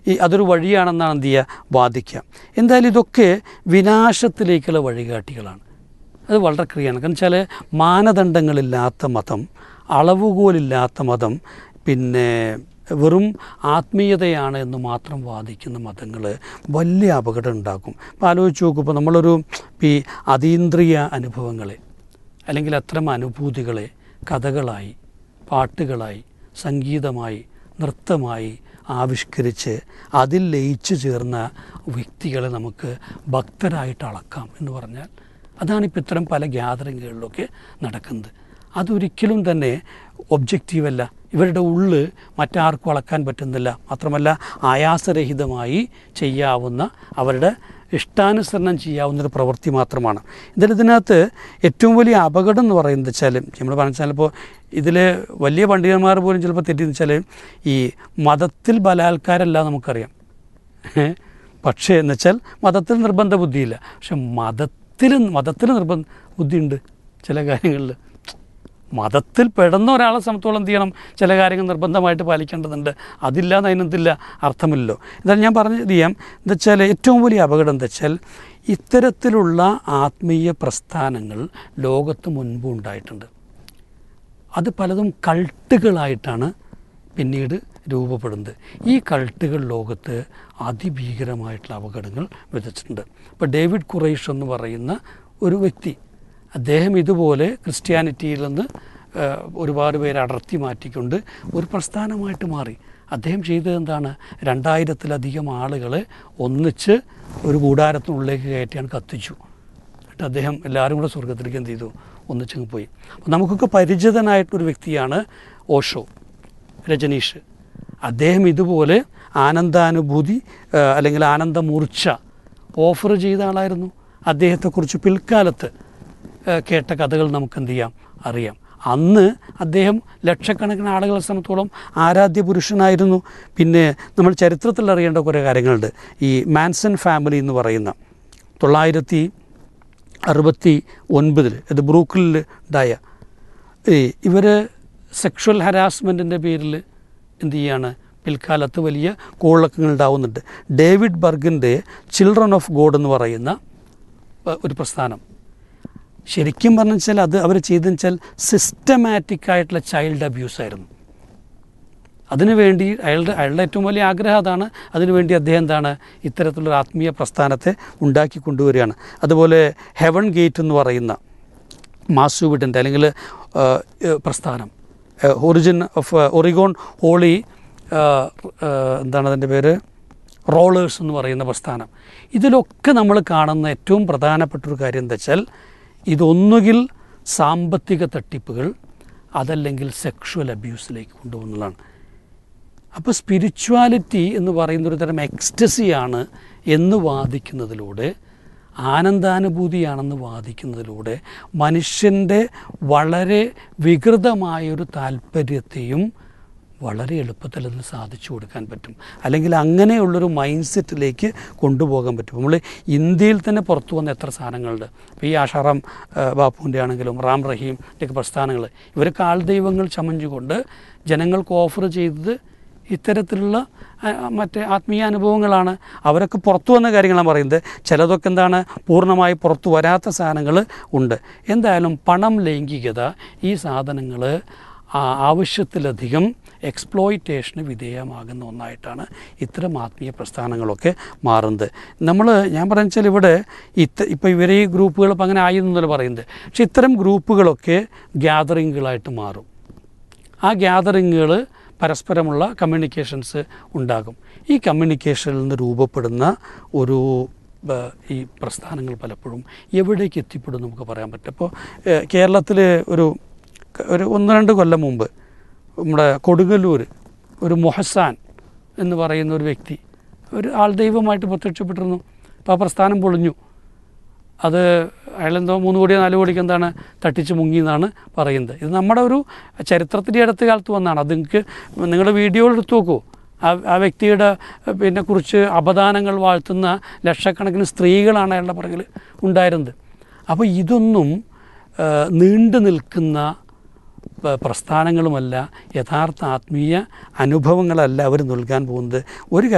ഈ അതൊരു വഴിയാണെന്നാണ് എന്ത് ചെയ്യുക വാദിക്കുക എന്തായാലും ഇതൊക്കെ വിനാശത്തിലേക്കുള്ള വഴികാട്ടികളാണ് അത് വളരെ ക്രിയാണ് കാരണം വെച്ചാൽ മാനദണ്ഡങ്ങളില്ലാത്ത മതം അളവുകോലില്ലാത്ത മതം പിന്നെ വെറും ആത്മീയതയാണ് എന്ന് മാത്രം വാദിക്കുന്ന മതങ്ങൾ വലിയ അപകടം ഉണ്ടാക്കും ഇപ്പോൾ ആലോചിച്ച് നോക്കൂ ഇപ്പോൾ നമ്മളൊരു ഈ അതീന്ദ്രിയ അനുഭവങ്ങളെ അല്ലെങ്കിൽ അത്തരം അനുഭൂതികളെ കഥകളായി പാട്ടുകളായി സംഗീതമായി നൃത്തമായി ആവിഷ്കരിച്ച് അതിൽ ലയിച്ചു ചേർന്ന വ്യക്തികളെ നമുക്ക് ഭക്തരായിട്ട് അളക്കാം എന്ന് പറഞ്ഞാൽ അതാണിപ്പോൾ ഇത്തരം പല ഗ്യാതറിങ്ങുകളിലൊക്കെ നടക്കുന്നത് അതൊരിക്കലും തന്നെ ഒബ്ജക്റ്റീവല്ല ഇവരുടെ ഉള്ള് മറ്റാർക്കും അളക്കാൻ പറ്റുന്നില്ല മാത്രമല്ല ആയാസരഹിതമായി ചെയ്യാവുന്ന അവരുടെ ഇഷ്ടാനുസരണം ചെയ്യാവുന്നൊരു പ്രവൃത്തി മാത്രമാണ് ഇതിൽ ഇതിനകത്ത് ഏറ്റവും വലിയ അപകടം എന്ന് പറയുന്നത് വെച്ചാൽ നമ്മൾ പറഞ്ഞാൽ ഇപ്പോൾ ഇതിൽ വലിയ പണ്ഡിതന്മാർ പോലും ചിലപ്പോൾ തെറ്റിന്ന് വെച്ചാൽ ഈ മതത്തിൽ ബലാത്കാരമല്ല നമുക്കറിയാം ഏ? പക്ഷേ എന്ന് വെച്ചാൽ മതത്തിൽ നിർബന്ധ ബുദ്ധിയില്ല പക്ഷെ മതത്തിൽ മതത്തിൽ നിർബന്ധ ബുദ്ധിയുണ്ട് ചില കാര്യങ്ങളിൽ മതത്തിൽ പെടുന്ന ഒരാളെ സംബന്ധിച്ചോളം എന്ത് ചെയ്യണം ചില കാര്യങ്ങൾ നിർബന്ധമായിട്ട് പാലിക്കേണ്ടതുണ്ട് അതില്ലാന്ന് അതിനെന്തില്ല അർത്ഥമില്ലല്ലോ എന്തായാലും ഞാൻ പറഞ്ഞത് ചെയ്യാം എന്താ വെച്ചാൽ ഏറ്റവും വലിയ അപകടം എന്താ വെച്ചാൽ ഇത്തരത്തിലുള്ള ആത്മീയ പ്രസ്ഥാനങ്ങൾ ലോകത്ത് മുൻപ് ഉണ്ടായിട്ടുണ്ട് അത് പലതും കൾട്ടുകളായിട്ടാണ് പിന്നീട് രൂപപ്പെടുന്നത് ഈ കൾട്ടുകൾ ലോകത്ത് അതിഭീകരമായിട്ടുള്ള അപകടങ്ങൾ വിതച്ചിട്ടുണ്ട് ഇപ്പോൾ ഡേവിഡ് ഖുറൈഷ് എന്ന് പറയുന്ന ഒരു വ്യക്തി അദ്ദേഹം ഇതുപോലെ ക്രിസ്ത്യാനിറ്റിയിൽ നിന്ന് ആ, ഒരുപാട് പേരെ അടർത്തി മാറ്റിക്കൊണ്ട് ഒരു പ്രസ്ഥാനമായിട്ട് മാറി അദ്ദേഹം ചെയ്തത് എന്താണ് രണ്ടായിരത്തിലധികം ആളുകളെ ഒന്നിച്ച് ഒരു കൂടാരത്തിനുള്ളിലേക്ക് കയറ്റിയാണ് കത്തിച്ചു എന്നിട്ട് അദ്ദേഹം എല്ലാവരും കൂടെ സ്വർഗത്തിലേക്ക് എന്ത് ചെയ്തു ഒന്നിച്ചങ്ങ് പോയി അപ്പോൾ നമുക്കൊക്കെ പരിചിതനായിട്ടൊരു വ്യക്തിയാണ് ഓഷോ രജനീഷ് അദ്ദേഹം ഇതുപോലെ ആനന്ദാനുഭൂതി ആ, അല്ലെങ്കിൽ ആനന്ദമൂർച്ച ഓഫർ ചെയ്ത ആളായിരുന്നു അദ്ദേഹത്തെക്കുറിച്ച് പിൽക്കാലത്ത് ആ, കേട്ട കഥകൾ നമുക്ക് എന്ത് ചെയ്യാം അറിയാം അന്ന് അദ്ദേഹം ലക്ഷക്കണക്കിന് ആളുകളെ സംബന്ധിച്ചോളം ആരാധ്യ പുരുഷനായിരുന്നു പിന്നെ നമ്മൾ ചരിത്രത്തിൽ അറിയേണ്ട കുറേ കാര്യങ്ങളുണ്ട് ഈ മാൻസൺ ഫാമിലി എന്ന് പറയുന്ന തൊള്ളായിരത്തി അറുപത്തി ഒൻപതിൽ ഇത് ബ്രൂക്കിലിൽ ഉണ്ടായ ഈ ഇവർ സെക്ഷൽ ഹരാസ്മെൻറ്റിൻ്റെ പേരിൽ എന്ത് ചെയ്യാണ് പിൽക്കാലത്ത് വലിയ കോളക്കങ്ങൾ ഉണ്ടാവുന്നുണ്ട് ഡേവിഡ് ബർഗിൻ്റെ ചിൽഡ്രൻ ഓഫ് ഗോഡ് എന്ന് പറയുന്ന ഏഹ്, ഒരു പ്രസ്ഥാനം ശരിക്കും പറഞ്ഞു വെച്ചാൽ അത് അവർ ചെയ്തെന്ന് വെച്ചാൽ സിസ്റ്റമാറ്റിക് ആയിട്ടുള്ള ചൈൽഡ് അബ്യൂസ് ആയിരുന്നു അതിനുവേണ്ടി അയാളുടെ അയാളുടെ ഏറ്റവും വലിയ ആഗ്രഹം അതാണ് അതിനുവേണ്ടി അദ്ദേഹം എന്താണ് ഇത്തരത്തിലുള്ള ആത്മീയ പ്രസ്ഥാനത്തെ ഉണ്ടാക്കി കൊണ്ടുവരികയാണ് അതുപോലെ ഹെവൻ ഗേറ്റ് എന്ന് പറയുന്ന മാസുവിഡിൻ്റെ അല്ലെങ്കിൽ ആ, ഏ, പ്രസ്ഥാനം ഒറിജിൻ ഓഫ് ഒറിഗോൺ ഹോളി ആ, ആ, എന്താണ് അതിൻ്റെ പേര് റോളേഴ്സ് എന്ന് പറയുന്ന പ്രസ്ഥാനം ഇതിലൊക്കെ നമ്മൾ കാണുന്ന ഏറ്റവും പ്രധാനപ്പെട്ട ഒരു കാര്യം എന്താ വെച്ചാൽ ഇതൊന്നുകിൽ സാമ്പത്തിക തട്ടിപ്പുകൾ അതല്ലെങ്കിൽ സെക്ഷുവൽ അബ്യൂസിലേക്ക് കൊണ്ടുപോകുന്നതാണ് അപ്പോൾ സ്പിരിച്വാലിറ്റി എന്ന് പറയുന്ന ഒരു തരം എക്സ്റ്റസിയാണ് എന്ന് വാദിക്കുന്നതിലൂടെ ആനന്ദാനുഭൂതിയാണെന്ന് വാദിക്കുന്നതിലൂടെ മനുഷ്യൻ്റെ വളരെ വികൃതമായൊരു താല്പര്യത്തെയും വളരെ എളുപ്പത്തിൽ അതിന് സാധിച്ചു കൊടുക്കാൻ പറ്റും അല്ലെങ്കിൽ അങ്ങനെയുള്ളൊരു മൈൻഡ് സെറ്റിലേക്ക് കൊണ്ടുപോകാൻ പറ്റും നമ്മൾ ഇന്ത്യയിൽ തന്നെ പുറത്തു വന്ന എത്ര സാധനങ്ങളുണ്ട് ഇപ്പോൾ ഈ ആഷാറാം ബാപ്പുവിൻ്റെ ആണെങ്കിലും റാം റഹീമിൻ്റെ ഒക്കെ പ്രസ്ഥാനങ്ങൾ ഇവരൊക്കെ ആൾ ദൈവങ്ങൾ ചമഞ്ഞുകൊണ്ട് ജനങ്ങൾക്ക് ഓഫർ ചെയ്തത് ഇത്തരത്തിലുള്ള ആ, മറ്റേ ആത്മീയ അനുഭവങ്ങളാണ് അവരൊക്കെ പുറത്തു വന്ന കാര്യങ്ങളാണ് പറയുന്നത് ചിലതൊക്കെ എന്താണ് പൂർണ്ണമായി പുറത്തു വരാത്ത സാധനങ്ങൾ ഉണ്ട് എന്തായാലും പണം ലൈംഗികത ഈ സാധനങ്ങൾ ആവശ്യത്തിലധികം എക്സ്പ്ലോയിറ്റേഷന് വിധേയമാകുന്ന ഒന്നായിട്ടാണ് ഇത്തരം ആത്മീയ പ്രസ്ഥാനങ്ങളൊക്കെ മാറുന്നത് നമ്മൾ ഞാൻ പറയുന്നത് വെച്ചാൽ ഇവിടെ ഇത്ത ഇപ്പോൾ ഇവരെ ഈ ഗ്രൂപ്പുകൾ ഇപ്പം അങ്ങനെ ആയി എന്നല്ല പറയുന്നത് പക്ഷെ ഇത്തരം ഗ്രൂപ്പുകളൊക്കെ ഗ്യാതറിങ്ങുകളായിട്ട് മാറും ആ ഗ്യാതറിങ്ങുകൾ പരസ്പരമുള്ള കമ്മ്യൂണിക്കേഷൻസ് ഉണ്ടാകും ഈ കമ്മ്യൂണിക്കേഷനിൽ നിന്ന് രൂപപ്പെടുന്ന ഒരു ബ, ഈ പ്രസ്ഥാനങ്ങൾ പലപ്പോഴും എവിടേക്ക് എത്തിപ്പെടും നമുക്ക് പറയാൻ പറ്റും അപ്പോൾ കേരളത്തിൽ ഒരു ഒരു ഒന്ന് രണ്ട് കൊല്ലം മുമ്പ് നമ്മുടെ കൊടുങ്ങല്ലൂർ ഒരു മൊഹസാൻ എന്ന് പറയുന്ന ഒരു വ്യക്തി ഒരു ആൾ ദൈവമായിട്ട് പ്രത്യക്ഷപ്പെട്ടിരുന്നു അപ്പോൾ ആ പ്രസ്ഥാനം പൊളിഞ്ഞു അത് അയാളെന്തോ മൂന്ന് കോടിയോ നാല് കോടിക്ക് എന്താണ് തട്ടിച്ച് മുങ്ങി എന്നാണ് പറയുന്നത് ഇത് നമ്മുടെ ഒരു ചരിത്രത്തിൻ്റെ അടുത്ത കാലത്ത് വന്നതാണ് അത് നിങ്ങൾക്ക് നിങ്ങളുടെ വീഡിയോകൾ എടുത്ത് നോക്കൂ ആ ആ വ്യക്തിയുടെ ഏഹ്, പിന്നെ കുറിച്ച് അപദാനങ്ങൾ വാഴ്ത്തുന്ന ലക്ഷക്കണക്കിന് സ്ത്രീകളാണ് അയാളുടെ പുറകിൽ ഉണ്ടായിരുന്നത് അപ്പോൾ ഇതൊന്നും ഏഹ്, നീണ്ടു നിൽക്കുന്ന പ- പ്രസ്ഥാനങ്ങളുമല്ല യഥാർത്ഥ ആത്മീയ അനുഭവങ്ങളല്ല അവർ നൽകാൻ പോകുന്നത് ഒരു